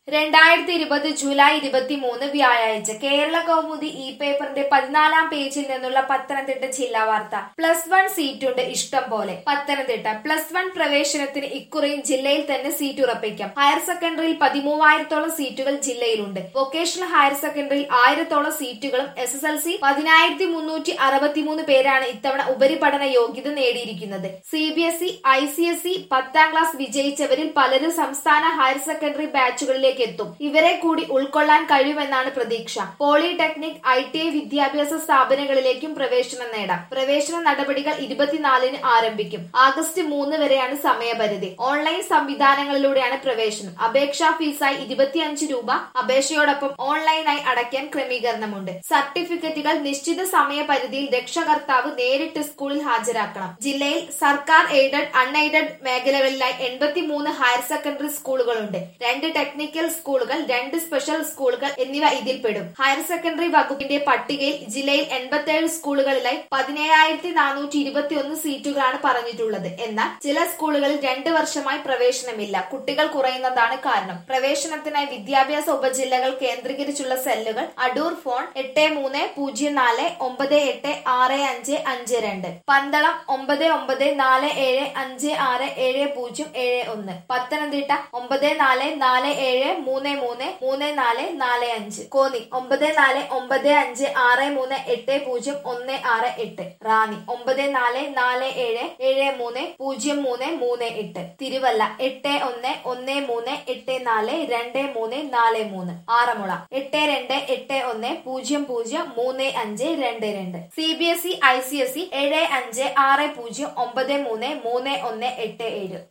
രണ്ടായിരത്തി ഇരുപത് ജൂലൈ ഇരുപത്തിമൂന്ന് വ്യാഴാഴ്ച കേരള കൗമുദി ഇ പേപ്പറിന്റെ പതിനാലാം പേജിൽ നിന്നുള്ള പത്തനംതിട്ട ജില്ലാ വാർത്ത പ്ലസ് വൺ സീറ്റുണ്ട് ഇഷ്ടം പോലെ പത്തനംതിട്ട പ്ലസ് വൺ പ്രവേശനത്തിന് ഇക്കുറിയും ജില്ലയിൽ തന്നെ സീറ്റ് ഉറപ്പിക്കാം ഹയർ സെക്കൻഡറിയിൽ പതിമൂവായിരത്തോളം സീറ്റുകൾ ജില്ലയിലുണ്ട് വൊക്കേഷണൽ ഹയർ സെക്കൻഡറിയിൽ ആയിരത്തോളം സീറ്റുകളും എസ് എസ് എൽ സി പതിനായിരത്തി മുന്നൂറ്റി അറുപത്തിമൂന്ന് പേരാണ് ഇത്തവണ ഉപരിപഠന യോഗ്യത നേടിയിരിക്കുന്നത് C B S E I C S E പത്താം ക്ലാസ് വിജയിച്ചവരിൽ പലരും സംസ്ഥാന ഹയർ സെക്കൻഡറി ബാച്ചുകളിലേക്ക് എത്തും ഇവരെ കൂടി ഉൾക്കൊള്ളാൻ കഴിയുമെന്നാണ് പ്രതീക്ഷ പോളിടെക്നിക് ഐ ടി ഐ വിദ്യാഭ്യാസ സ്ഥാപനങ്ങളിലേക്കും പ്രവേശനം നേടാം പ്രവേശന നടപടികൾ ഇരുപത്തിനാലിന് ആരംഭിക്കും ആഗസ്റ്റ് മൂന്ന് വരെയാണ് സമയപരിധി ഓൺലൈൻ സംവിധാനങ്ങളിലൂടെയാണ് പ്രവേശനം അപേക്ഷാ ഫീസായി ഇരുപത്തിയഞ്ച് രൂപ അപേക്ഷയോടൊപ്പം ഓൺലൈനായി അടയ്ക്കാൻ ക്രമീകരണമുണ്ട് സർട്ടിഫിക്കറ്റുകൾ നിശ്ചിത സമയപരിധിയിൽ രക്ഷകർത്താവ് നേരിട്ട് സ്കൂളിൽ ഹാജരാക്കണം ജില്ലയിൽ സർക്കാർ എയ്ഡഡ് അൺഎയ്ഡഡ് മേഖലകളിലായി എൺപത്തിമൂന്ന് ഹയർ സെക്കൻഡറി സ്കൂളുകളുണ്ട് രണ്ട് ടെക്നിക്കൽ സ്കൂളുകൾ രണ്ട് സ്പെഷ്യൽ സ്കൂളുകൾ എന്നിവ ഇതിൽപ്പെടും ഹയർ സെക്കൻഡറി വകുപ്പിന്റെ പട്ടികയിൽ ജില്ലയിൽ എൺപത്തിയേഴ് സ്കൂളുകളിലായി പതിനേഴായിരത്തി നാനൂറ്റി ഇരുപത്തിയൊന്ന് സീറ്റുകളാണ് പറഞ്ഞിട്ടുള്ളത് എന്നാൽ ചില സ്കൂളുകളിൽ രണ്ട് വർഷമായി പ്രവേശനമില്ല കുട്ടികൾ കുറയുന്നതാണ് കാരണം പ്രവേശനത്തിനായി വിദ്യാഭ്യാസ ഉപജില്ലകൾ കേന്ദ്രീകരിച്ചുള്ള സെല്ലുകൾ അടൂർ ഫോൺ എട്ട് മൂന്ന് പൂജ്യം നാല് ഒമ്പത് എട്ട് ആറ് അഞ്ച് അഞ്ച് രണ്ട് പന്തളം ഒമ്പത് ഒമ്പത് നാല് ഏഴ് അഞ്ച് ആറ് ഏഴ് പൂജ്യം ഏഴ് ഒന്ന് പത്തനംതിട്ട ഒമ്പത് നാല് നാല് ഏഴ് മൂന്ന് മൂന്ന് മൂന്ന് നാല് നാല് അഞ്ച് കോന്നി ഒമ്പത് നാല് ഒമ്പത് അഞ്ച് ആറ് മൂന്ന് എട്ട് പൂജ്യം ഒന്ന് ആറ് എട്ട് റാന്നി ഒമ്പത് നാല് നാല് ഏഴ് ഏഴ് മൂന്ന് പൂജ്യം മൂന്ന് മൂന്ന് എട്ട് തിരുവല്ല എട്ട് ഒന്ന് ഒന്ന് മൂന്ന് എട്ട് നാല് രണ്ട് മൂന്ന് നാല് മൂന്ന് ആറന്മുള എട്ട് രണ്ട് എട്ട് ഒന്ന് പൂജ്യം പൂജ്യം മൂന്ന് അഞ്ച് രണ്ട് രണ്ട് C B S E I C S E ഏഴ് അഞ്ച് ആറ് പൂജ്യം ഒമ്പത് മൂന്ന് മൂന്ന് ഒന്ന് എട്ട് ഏഴ്